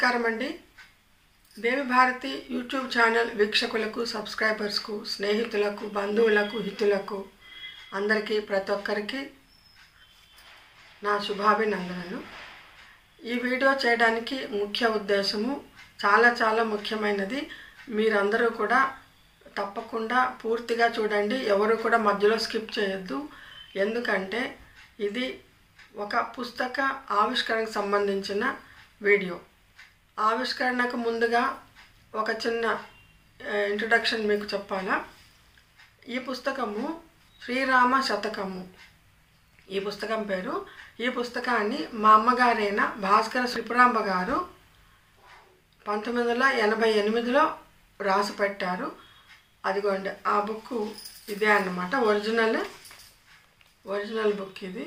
నమస్కారం అండి దేవి Bharati YouTube channel వీక్షకులకు సబ్స్క్రైబర్స్కు స్నేహితులకు బంధువులకు హితులకు అందరికీ ప్రతి ఒక్కరికి నా శుభాభినందనలు ఈ వీడియో చేయడానికి ముఖ్య ఉద్దేశము చాలా చాలా ముఖ్యమైనది మీరందరూ కూడా తప్పకుండా పూర్తిగా చూడండి ఎవరు కూడా మధ్యలో స్కిప్ చేయొద్దు ఎందుకంటే ఇది ఒక పుస్తక ఆవిష్కరణకు సంబంధించిన వీడియో ఆవిష్కరణకు ముందుగా ఒక చిన్న ఇంట్రడక్షన్ మీకు చెప్పాలా ఈ పుస్తకము శ్రీరామ శతకము ఈ పుస్తకం పేరు ఈ పుస్తకాన్ని మా అమ్మగారైన భాస్కర శ్రీపురాంబ గారు పంతొమ్మిది వందల ఎనభై ఎనిమిదిలో రాసి పెట్టారు అదిగోండి ఆ బుక్ ఇదే అన్నమాట ఒరిజినల్ ఒరిజినల్ బుక్ ఇది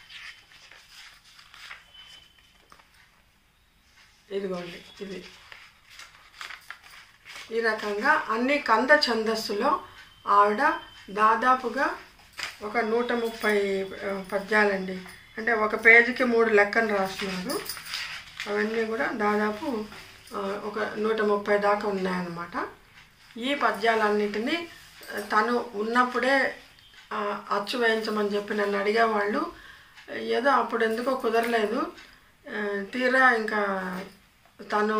ఇదిగోండి ఇది ఈ రకంగా అన్ని కంద ఛందస్సులో ఆవిడ దాదాపుగా ఒక నూట ముప్పై ఆ, పద్యాలండి అంటే ఒక పేజీకి మూడు లెక్కను రాస్తున్నారు అవన్నీ కూడా దాదాపు ఆ, ఒక నూట ముప్పై దాకా ఉన్నాయన్నమాట ఈ పద్యాలన్నిటినీ ఆ, తను ఉన్నప్పుడే ఆ, అచ్చు వేయించమని చెప్పి నన్ను అడిగేవాళ్ళు ఏదో అప్పుడు ఎందుకో కుదరలేదు ఆ, తీరా ఇంకా తను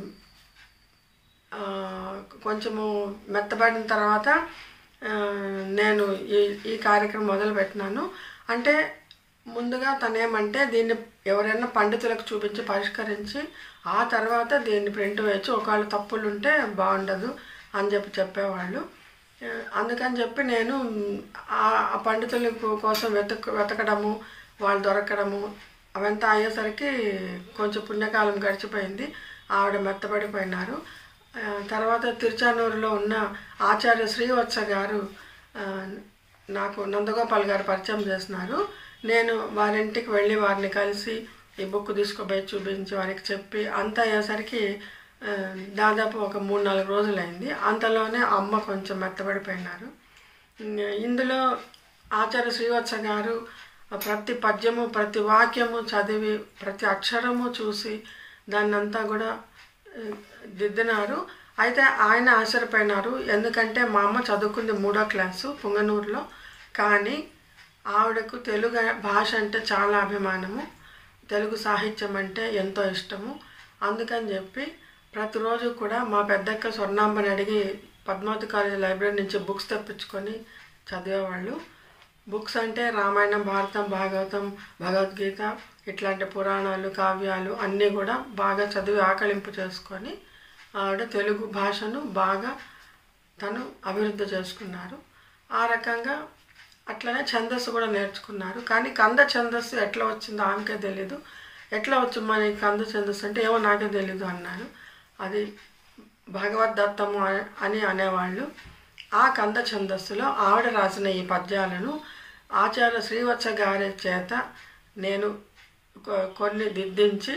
ఆ, కొంచెము మెత్తబడిన తర్వాత ఆ, నేను ఈ ఈ కార్యక్రమం మొదలుపెట్టినాను అంటే ముందుగా తనేమంటే దీన్ని ఎవరైనా పండితులకు చూపించి పరిష్కరించి ఆ తర్వాత దీన్ని ప్రింట్ వేయచ్చు ఒకవేళ తప్పులు ఉంటే బాగుండదు అని చెప్పి చెప్పేవాళ్ళు ఆ, అందుకని చెప్పి నేను ఆ ఆ పండితుల కోసం వెతక వెతకడము వాళ్ళు దొరకడము అవంతా అయ్యేసరికి కొంచెం పుణ్యకాలం గడిచిపోయింది ఆవిడ మెత్తబడిపోయినారు ఆ, తర్వాత తిరుచానూరులో ఉన్న ఆచార్య శ్రీవత్స గారు ఆ, నాకు నందగోపాల్ గారు పరిచయం చేసినారు నేను వారింటికి వెళ్ళి వారిని కలిసి ఈ బుక్ తీసుకుపోయి చూపించి వారికి చెప్పి అంతా అయ్యేసరికి ఆ, దాదాపు ఒక మూడు నాలుగు రోజులైంది అంతలోనే అమ్మ కొంచెం మెత్తబడిపోయినారు ఇంగ- ఇందులో ఆచార్య శ్రీవత్స గారు ప్రతి పద్యము ప్రతి వాక్యము చదివి ప్రతి అక్షరము చూసి దాన్నంతా కూడా ఆ, దిద్దినారు అయితే ఆయన ఆశ్చర్యపోయినారు ఎందుకంటే మా అమ్మ చదువుకుంది మూడో క్లాసు పుంగనూరులో కానీ ఆవిడకు తెలుగు భాష అంటే చాలా అభిమానము తెలుగు సాహిత్యం అంటే ఎంతో ఇష్టము అందుకని చెప్పి ప్రతిరోజు కూడా మా పెద్దక్క స్వర్ణాంబని అడిగి పద్మావతి కాలేజ్ లైబ్రరీ నుంచి బుక్స్ తెప్పించుకొని చదివేవాళ్ళు బుక్స్ అంటే రామాయణం భారతం భాగవతం భగవద్గీత ఇట్లాంటి పురాణాలు కావ్యాలు అన్నీ కూడా బాగా చదివి ఆకలింపు చేసుకొని ఆవిడ తెలుగు భాషను బాగా తను అభివృద్ధి చేసుకున్నారు ఆ రకంగా అట్లనే ఛందస్సు కూడా నేర్చుకున్నారు కానీ కంద ఛందస్సు ఎట్లా వచ్చిందో ఆమెకే తెలీదు ఎట్లా వచ్చింది మరి కంద ఛందస్సు అంటే ఏమో నాకే తెలీదు అన్నారు అది భగవద్దత్తము అ- అని అనేవాళ్ళు ఆ కంద ఛందస్సులో ఆవిడ రాసిన ఈ పద్యాలను ఆచార్య శ్రీవత్స గారి చేత నేను కొ- కొన్ని దిద్దించి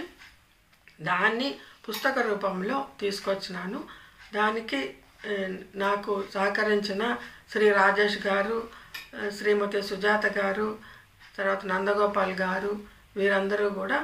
దాన్ని పుస్తక రూపంలో తీసుకొచ్చినాను దానికి ఏ, నాకు సహకరించిన శ్రీ రాజేష్ గారు ఆ, శ్రీమతి సుజాత గారు తర్వాత నందగోపాల్ గారు వీరందరూ కూడా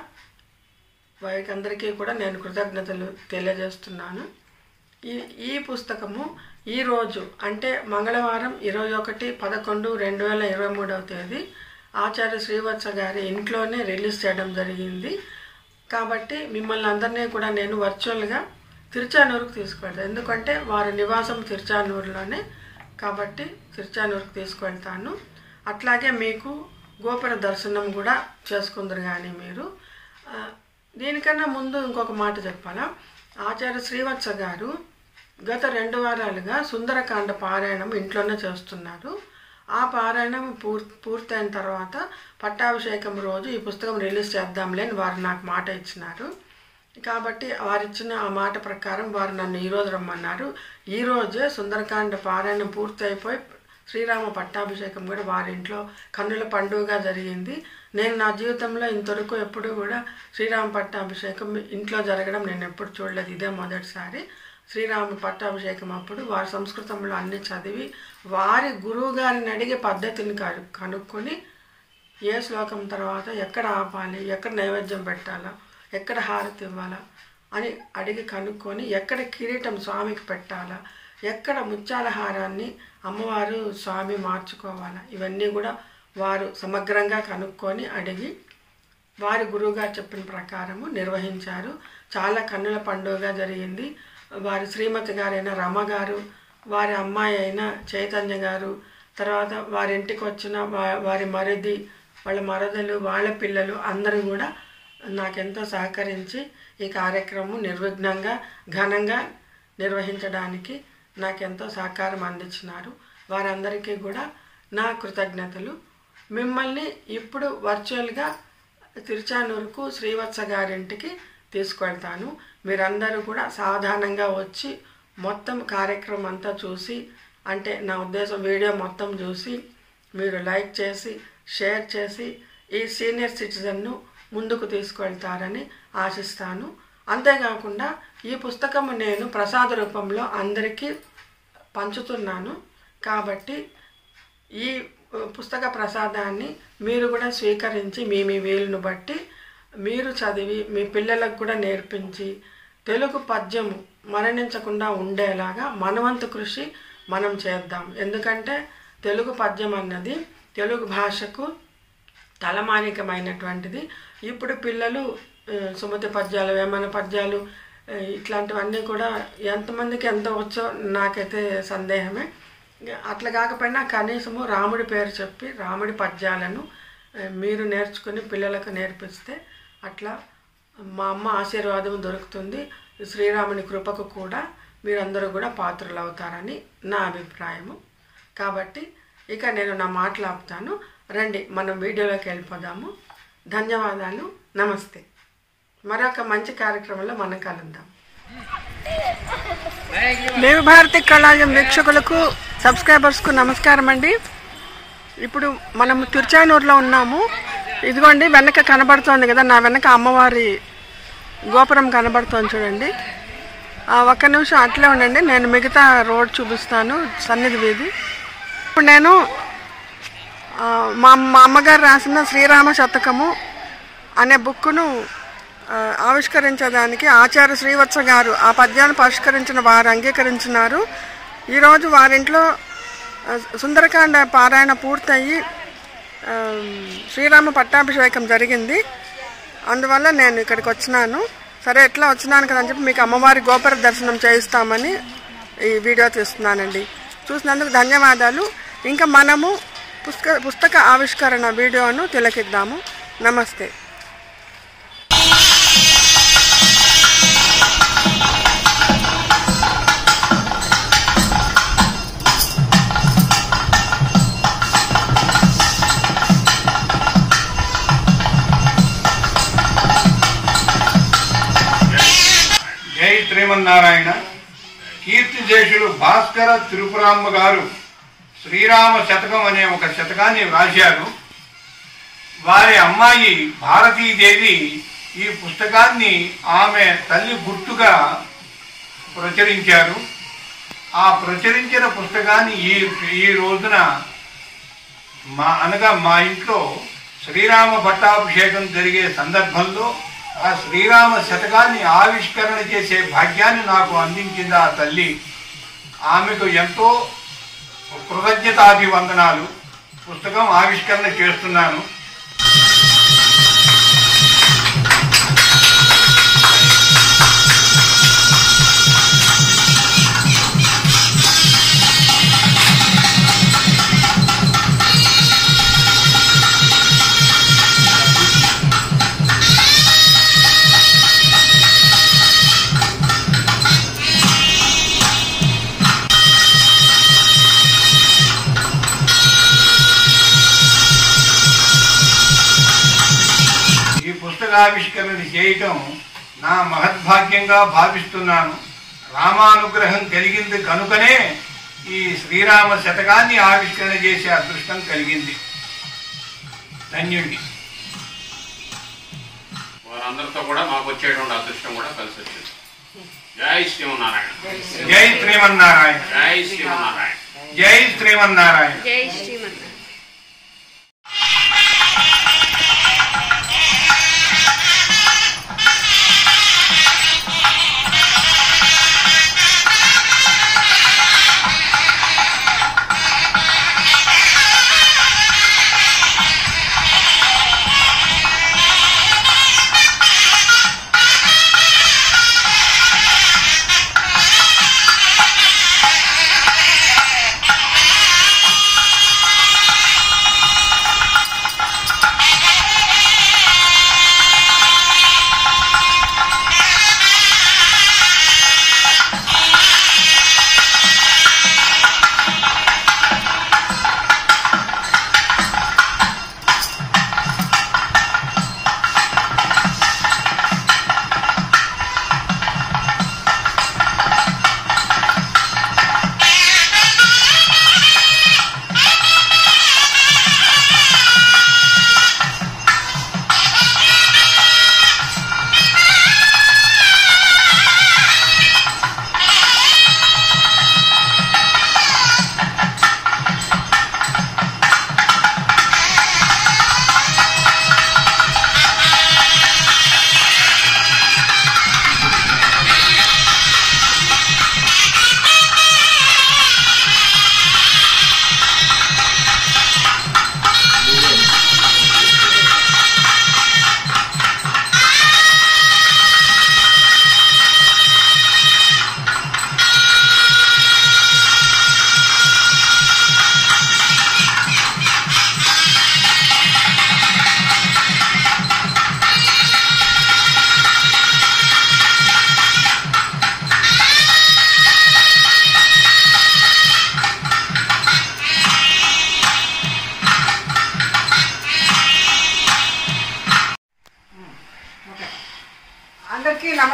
వారికి అందరికీ కూడా నేను కృతజ్ఞతలు తెలియజేస్తున్నాను ఈ ఈ పుస్తకము ఈరోజు అంటే మంగళవారం ఇరవై ఒకటి పదకొండు రెండు వేల ఇరవై మూడవ తేదీ ఆచార్య శ్రీవత్స గారి ఇంట్లోనే రిలీజ్ చేయడం జరిగింది కాబట్టి మిమ్మల్ని అందరినీ కూడా నేను వర్చువల్గా తిరుచానూరుకు తీసుకువెళ్తాను ఎందుకంటే వారి నివాసం తిరుచానూరులోనే కాబట్టి తిరుచానూరుకు తీసుకువెళ్తాను అట్లాగే మీకు గోపుర దర్శనం కూడా చేసుకుందరు కానీ మీరు ఆ, దీనికన్నా ముందు ఇంకొక మాట చెప్పాలా ఆచార్య శ్రీవత్స గారు గత రెండు వారాలుగా సుందరకాండ పారాయణం ఇంట్లోనే చేస్తున్నారు ఆ పారాయణం పూర్ పూర్తయిన తర్వాత పట్టాభిషేకం రోజు ఈ పుస్తకం రిలీజ్ చేద్దాంలే అని వారు నాకు మాట ఇచ్చినారు కాబట్టి వారిచ్చిన ఆ మాట ప్రకారం వారు నన్ను ఈరోజు రమ్మన్నారు ఈరోజే సుందరకాండ పారాయణం పూర్తి అయిపోయి శ్రీరామ పట్టాభిషేకం కూడా వారి ఇంట్లో కన్నుల పండుగగా జరిగింది నేను నా జీవితంలో ఇంతవరకు ఎప్పుడూ కూడా శ్రీరామ పట్టాభిషేకం ఇంట్లో జరగడం నేను ఎప్పుడు చూడలేదు ఇదే మొదటిసారి శ్రీరామ పట్టాభిషేకం అప్పుడు వారి సంస్కృతంలో అన్ని చదివి వారి గురువు గారిని అడిగే పద్ధతిని కను- కనుక్కొని ఏ శ్లోకం తర్వాత ఎక్కడ ఆపాలి ఎక్కడ నైవేద్యం పెట్టాలా ఎక్కడ హారతి ఇవ్వాలా అని అడిగి కనుక్కొని ఎక్కడ కిరీటం స్వామికి పెట్టాలా ఎక్కడ ముత్యాల హారాన్ని అమ్మవారు స్వామి మార్చుకోవాలా ఇవన్నీ కూడా వారు సమగ్రంగా కనుక్కొని అడిగి వారి గురువుగారు చెప్పిన ప్రకారము నిర్వహించారు చాలా కన్నుల పండుగగా జరిగింది వారి శ్రీమతి గారైన రమ గారు వారి అమ్మాయి అయిన చైతన్య గారు తర్వాత వారి ఇంటికి వచ్చిన వా- వారి మరిది వాళ్ళ మరదలు వాళ్ళ పిల్లలు అందరూ కూడా నాకెంతో సహకరించి ఈ కార్యక్రమం నిర్విఘ్నంగా ఘనంగా నిర్వహించడానికి నాకెంతో సహకారం అందించినారు వారందరికీ కూడా నా కృతజ్ఞతలు మిమ్మల్ని ఇప్పుడు వర్చువల్గా తిరుచానూరుకు శ్రీవత్స గారింటికి తీసుకెళ్తాను మీరందరూ కూడా సావధానంగా వచ్చి మొత్తం కార్యక్రమం అంతా చూసి అంటే నా ఉద్దేశం వీడియో మొత్తం చూసి మీరు లైక్ చేసి షేర్ చేసి ఈ సీనియర్ సిటిజన్ను ముందుకు తీసుకెళ్తారని ఆశిస్తాను అంతేకాకుండా ఈ పుస్తకము నేను ప్రసాద రూపంలో అందరికీ పంచుతున్నాను కాబట్టి ఈ పుస్తక ప్రసాదాన్ని మీరు కూడా స్వీకరించి మీ మీ వీలును బట్టి మీరు చదివి మీ పిల్లలకు కూడా నేర్పించి తెలుగు పద్యము మరణించకుండా ఉండేలాగా మనవంతు కృషి మనం చేద్దాం ఎందుకంటే తెలుగు పద్యం అన్నది తెలుగు భాషకు తలమానికమైనటువంటిది ఇప్పుడు పిల్లలు ఆ, సుమతి పద్యాలు వేమన పద్యాలు ఆ, ఇట్లాంటివన్నీ కూడా ఎంతమందికి ఎంత వచ్చో నాకైతే సందేహమే అట్లా కాకపోయినా కనీసము రాముడి పేరు చెప్పి రాముడి పద్యాలను ఆ, మీరు నేర్చుకుని పిల్లలకు నేర్పిస్తే అట్లా మా అమ్మ ఆశీర్వాదం దొరుకుతుంది శ్రీరాముని కృపకు కూడా మీరందరూ కూడా పాత్రలు అవుతారని నా అభిప్రాయము కాబట్టి ఇక నేను నా మాటలు ఆపుతాను రండి మనం వీడియోలోకి వెళ్ళిపోదాము ధన్యవాదాలు నమస్తే మరొక మంచి కార్యక్రమంలో మనం కలుద్దాం దేవభారతి కళాయం వీక్షకులకు సబ్స్క్రైబర్స్కు నమస్కారం అండి ఇప్పుడు మనం తిరుచానూరులో ఉన్నాము ఇదిగోండి వెనక కనబడుతోంది కదా నా వెనక అమ్మవారి గోపురం కనబడుతోంది చూడండి ఆ, ఒక్క నిమిషం అట్లే ఉండండి నేను మిగతా రోడ్ చూపిస్తాను సన్నిధి వీధి ఇప్పుడు నేను ఆ, మా మా అమ్మగారు రాసిన శ్రీరామ శతకము అనే బుక్కును ఆ, ఆవిష్కరించడానికి ఆచార్య శ్రీవత్స గారు ఆ పద్యాన్ని పరిష్కరించిన వారు అంగీకరించినారు ఈరోజు వారింట్లో ఆ, సుందరకాండ పారాయణ పూర్తయి ఆ, శ్రీరామ పట్టాభిషేకం జరిగింది అందువల్ల నేను ఇక్కడికి వచ్చినాను సరే ఎట్లా వచ్చినాను కదా అని చెప్పి మీకు అమ్మవారి గోపుర దర్శనం చేయిస్తామని ఈ వీడియో తీస్తున్నానండి చూసినందుకు ధన్యవాదాలు ఇంకా మనము పుస్తక పుస్తక ఆవిష్కరణ వీడియోను తిలకిద్దాము నమస్తే జై శ్రీమన్నారాయణ కీర్తిశేషులు భాస్కర త్రిపురాంబ గారు శ్రీరామ శతకం అనే ఒక శతకాన్ని వ్రాశారు వారి అమ్మాయి భారతీదేవి ఈ పుస్తకాన్ని ఆమె తల్లి గుర్తుగా ప్రచురించారు ఆ ప్రచురించిన పుస్తకాన్ని ఈ ఈ రోజున మా అనగా మా ఇంట్లో శ్రీరామ పట్టాభిషేకం జరిగే సందర్భంలో ఆ శ్రీరామ శతకాన్ని ఆవిష్కరణ చేసే భాగ్యాన్ని నాకు అందించింది ఆ తల్లి ఆమెకు ఎంతో కృతజ్ఞతాభివందనాలు పుస్తకం ఆవిష్కరణ చేస్తున్నాను ఈ పుస్తకావిష్కరణ చేయటం నా మహద్భాగ్యంగా భావిస్తున్నాను రామానుగ్రహం కలిగింది కనుకనే ఈ శ్రీరామ శతకాన్ని ఆవిష్కరణ చేసే అదృష్టం కలిగింది ధన్యుణ్ణి వారందరితో కూడా మాకు వచ్చేటువంటి అదృష్టం కూడా కలిసి వచ్చింది జై శ్రీమన్నారాయణ జై శ్రీమన్నారాయణ జై శ్రీమన్నారాయణ జై శ్రీమన్నారాయణ జై శ్రీమన్నారాయణ Thank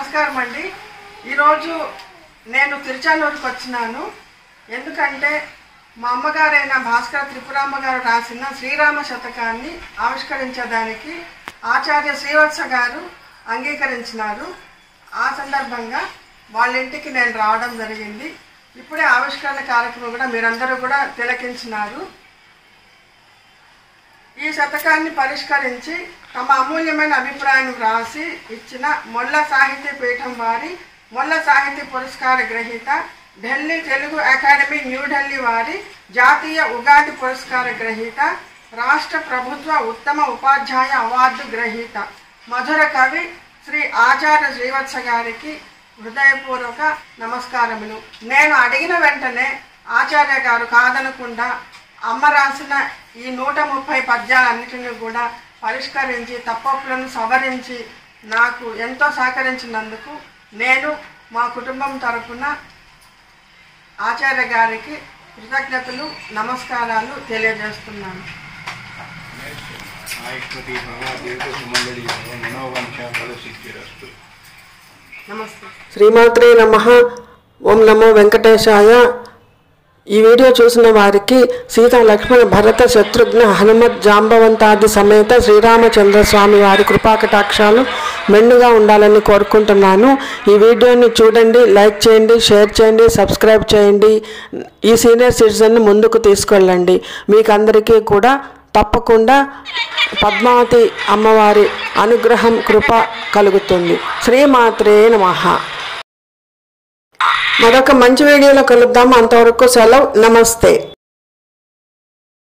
నమస్కారం అండి ఈరోజు నేను తిరుచానూరుకి వచ్చినాను ఎందుకంటే మా అమ్మగారైన భాస్కర త్రిపురామ్మ గారు రాసిన శ్రీరామ శతకాన్ని ఆవిష్కరించడానికి ఆచార్య శ్రీవత్స గారు అంగీకరించినారు ఆ సందర్భంగా వాళ్ళ ఇంటికి నేను రావడం జరిగింది ఇప్పుడే ఆవిష్కరణ కార్యక్రమం కూడా మీరందరూ కూడా తిలకించినారు ఈ శతకాన్ని పరిష్కరించి తమ అమూల్యమైన అభిప్రాయం వ్రాసి ఇచ్చిన మొల్ల సాహిత్య పీఠం వారి మొల్ల సాహిత్య పురస్కార గ్రహీత ఢిల్లీ తెలుగు అకాడమీ న్యూఢిల్లీ వారి జాతీయ ఉగాది పురస్కార గ్రహీత రాష్ట్ర ప్రభుత్వ ఉత్తమ ఉపాధ్యాయ అవార్డు గ్రహీత మధుర కవి శ్రీ ఆచార్య శ్రీవత్స గారికి హృదయపూర్వక నమస్కారములు నేను అడిగిన వెంటనే ఆచార్య గారు కాదనకుండా అమ్మ రాసిన ఈ నూట ముప్పై పద్యాలన్నిటిని కూడా పరిష్కరించి తప్పప్పులను సవరించి నాకు ఎంతో సహకరించినందుకు నేను మా కుటుంబం తరపున ఆచార్య గారికి కృతజ్ఞతలు నమస్కారాలు తెలియజేస్తున్నాను ఆయుష్మతి భగవద్గీత సుమంగళి మనోవంశ ఫలసిద్ధిరస్తు నమస్తే శ్రీమాత్రే నమ ఓం నమో వెంకటేశాయ ఈ వీడియో చూసిన వారికి సీత లక్ష్మణ భరత శత్రుఘ్న హనుమత్ జాంబవంతాది సమేత శ్రీరామచంద్ర స్వామి వారి కృపాకటాక్షాలు మెండుగా ఉండాలని కోరుకుంటున్నాను ఈ వీడియోని చూడండి లైక్ చేయండి షేర్ చేయండి సబ్స్క్రైబ్ చేయండి ఈ సీనియర్ సిటిజన్ని ముందుకు తీసుకెళ్ళండి మీకు అందరికీ కూడా తప్పకుండా పద్మావతి అమ్మవారి అనుగ్రహం కృప కలుగుతుంది శ్రీమాత్రే నమః మరొక మంచి వీడియోలో కలుద్దాం అంతవరకు సెలవు నమస్తే